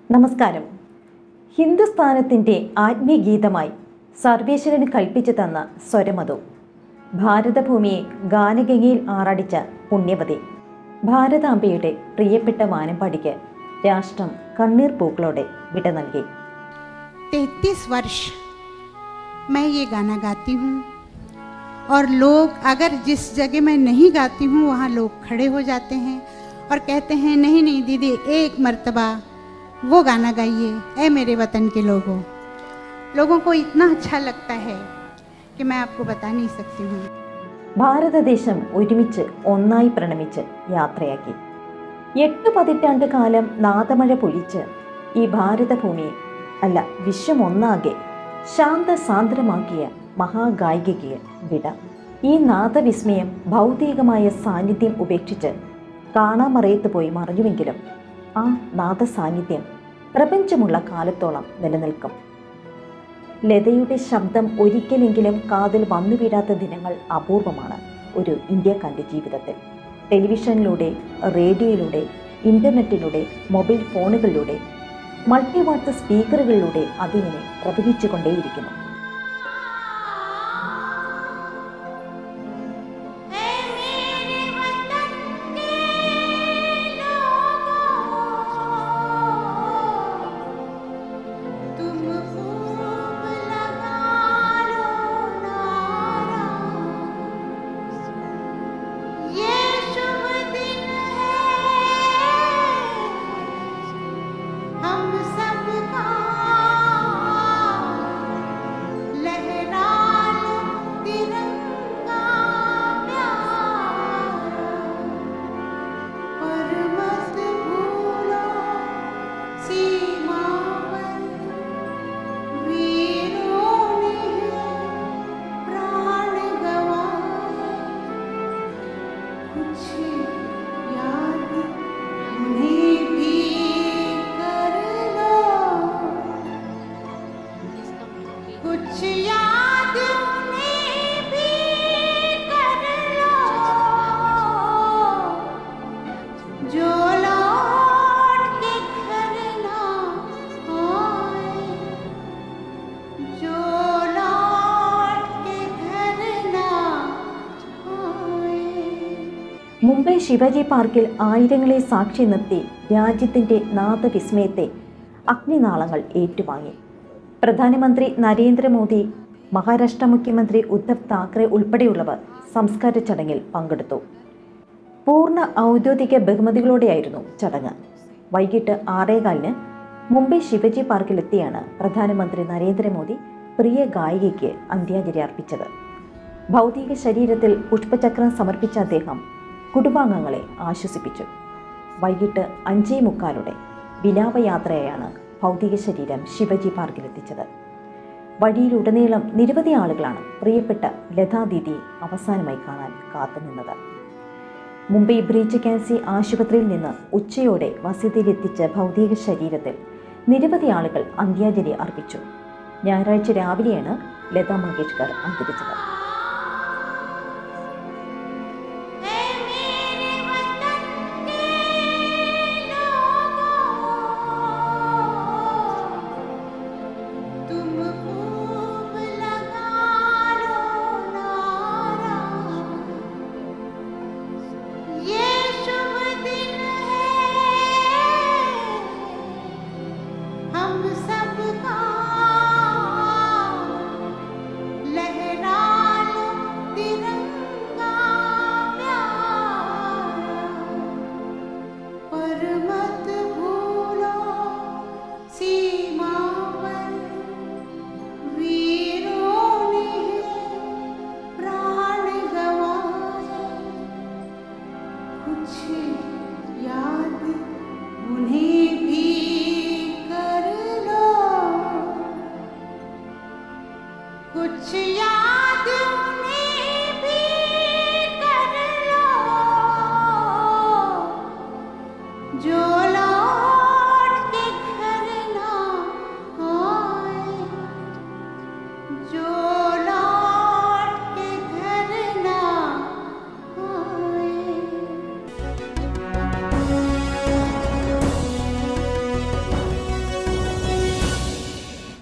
നമസ്കാരം ഹിന്ദുസ്ഥാനത്തിൻ്റെ ആത്മീയഗീതമായി സർവേശ്വരന് കൽപ്പിച്ചു തന്ന സ്വരമതു ഭാരതഭൂമിയെ ഗാനഗംഗയിൽ ആറാടിച്ച പുണ്യവതി ഭാരതാംബയുടെ പ്രിയപ്പെട്ട വാനമ്പാടിക്ക് രാഷ്ട്രം കണ്ണീർ പൂക്കളോടെ വിട നൽകി तैतीस वर्ष मैं ये गाना गाती हूँ और लोग अगर जिस जगह मैं नहीं गाती हूँ वहाँ लोग खड़े हो जाते हैं और कहते हैं नहीं नहीं दीदी एक मर्तबा वो गाना गाइए ऐ मेरे वतन के लोगों लोगों को इतना अच्छा लगता है कि मैं आपको बता नहीं सकती हूँ ഭാരതദേശം ഒരുമിച്ച് ഒന്നായി പ്രണമിച്ച് യാത്രയാക്കി എട്ട് പതിറ്റാണ്ട് കാലം നാദമഴ പൊഴിച്ച് ഈ ഭാരതഭൂമിയെ അല്ല വിശ്വം ഒന്നാകെ ശാന്തസാന്ദ്രമാക്കിയ മഹാഗായികയ്ക്ക് വിട ഈ നാദവിസ്മയം ഭൗതികമായ സാന്നിധ്യം ഉപേക്ഷിച്ച് കാണാമറയത്ത് പോയി മറഞ്ഞുവെങ്കിലും ആ നാദസാന്നിധ്യം പ്രപഞ്ചമുള്ള കാലത്തോളം നിലനിൽക്കും ലതയുടെ ശബ്ദം ഒരിക്കലെങ്കിലും കാതിൽ വന്നു വീഴാത്ത ദിനങ്ങൾ അപൂർവമാണ് ഒരു ഇന്ത്യക്കാരൻ്റെ ജീവിതത്തിൽ ടെലിവിഷനിലൂടെ റേഡിയോയിലൂടെ ഇൻ്റർനെറ്റിലൂടെ മൊബൈൽ ഫോണുകളിലൂടെ മൾട്ടിവാട്ട് സ്പീക്കറുകളിലൂടെ അതിങ്ങനെ പ്രവഹിച്ചുകൊണ്ടേയിരിക്കുന്നു तुम खूब लगा लो नारा ये शुभ दिन है हम सबका लहरा लो तिरंगा प्यारा पर मत भूलो सीमा पर वीरों ने प्राण गवाए कुछ याद उन्हें भी कर लो कुछ याद उन्हें भी कर लो जो लौट के घर ना आए जो लौट के घर ना आए മുംബൈ ശിവജി പാർക്കിൽ ആയിരങ്ങളെ സാക്ഷി നിർത്തി രാജ്യത്തിൻ്റെ നാദവിസ്മയത്തെ അഗ്നിനാളങ്ങൾ ഏറ്റുവാങ്ങി പ്രധാനമന്ത്രി നരേന്ദ്രമോദി മഹാരാഷ്ട്ര മുഖ്യമന്ത്രി ഉദ്ധവ് താക്കറെ ഉൾപ്പെടെയുള്ളവർ സംസ്കാര ചടങ്ങിൽ പങ്കെടുത്തു പൂർണ്ണ ഔദ്യോഗിക ബഹുമതികളോടെയായിരുന്നു ചടങ്ങ് വൈകിട്ട് ആറേകാലിന് മുംബൈ ശിവജി പാർക്കിലെത്തിയാണ് പ്രധാനമന്ത്രി നരേന്ദ്രമോദി പ്രിയ ഗായികയ്ക്ക് അന്ത്യാഞ്ജലി അർപ്പിച്ചത് ഭൗതിക ശരീരത്തിൽ പുഷ്പചക്രം സമർപ്പിച്ച അദ്ദേഹം കുടുംബാംഗങ്ങളെ ആശ്വസിപ്പിച്ചു വൈകിട്ട് അഞ്ചേ മുക്കാലോടെ വിലാപയാത്രയായാണ് ഭൗതിക ശരീരം ശിവജി പാർക്കിലെത്തിച്ചത് വഴിയിലുടനീളം നിരവധി ആളുകളാണ് പ്രിയപ്പെട്ട ലതാദീദിയെ അവസാനമായി കാണാൻ കാത്തുനിന്നത് മുംബൈ ബ്രീച്ച് ക്യാൻസി ആശുപത്രിയിൽ നിന്ന് ഉച്ചയോടെ വസതിയിലെത്തിച്ച ഭൗതിക ശരീരത്തിൽ നിരവധി ആളുകൾ അന്ത്യാഞ്ജലി അർപ്പിച്ചു ഞായറാഴ്ച രാവിലെയാണ് ലതാ മങ്കേഷ്കർ അന്തരിച്ചത് ऐ मेरे वतन के लोगों तुम खूब लगा लो नारा ये शुभ दिन है हम सबका लहरा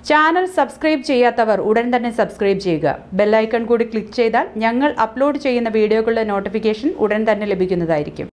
ചാനൽ സബ്സ്ക്രൈബ് ചെയ്യാത്തവർ ഉടൻ തന്നെ സബ്സ്ക്രൈബ് ചെയ്യുക ബെല്ലൈക്കൺ കൂടി ക്ലിക്ക് ചെയ്താൽ ഞങ്ങൾ അപ്ലോഡ് ചെയ്യുന്ന വീഡിയോകളുടെ നോട്ടിഫിക്കേഷൻ ഉടൻ തന്നെ ലഭിക്കുന്നതായിരിക്കും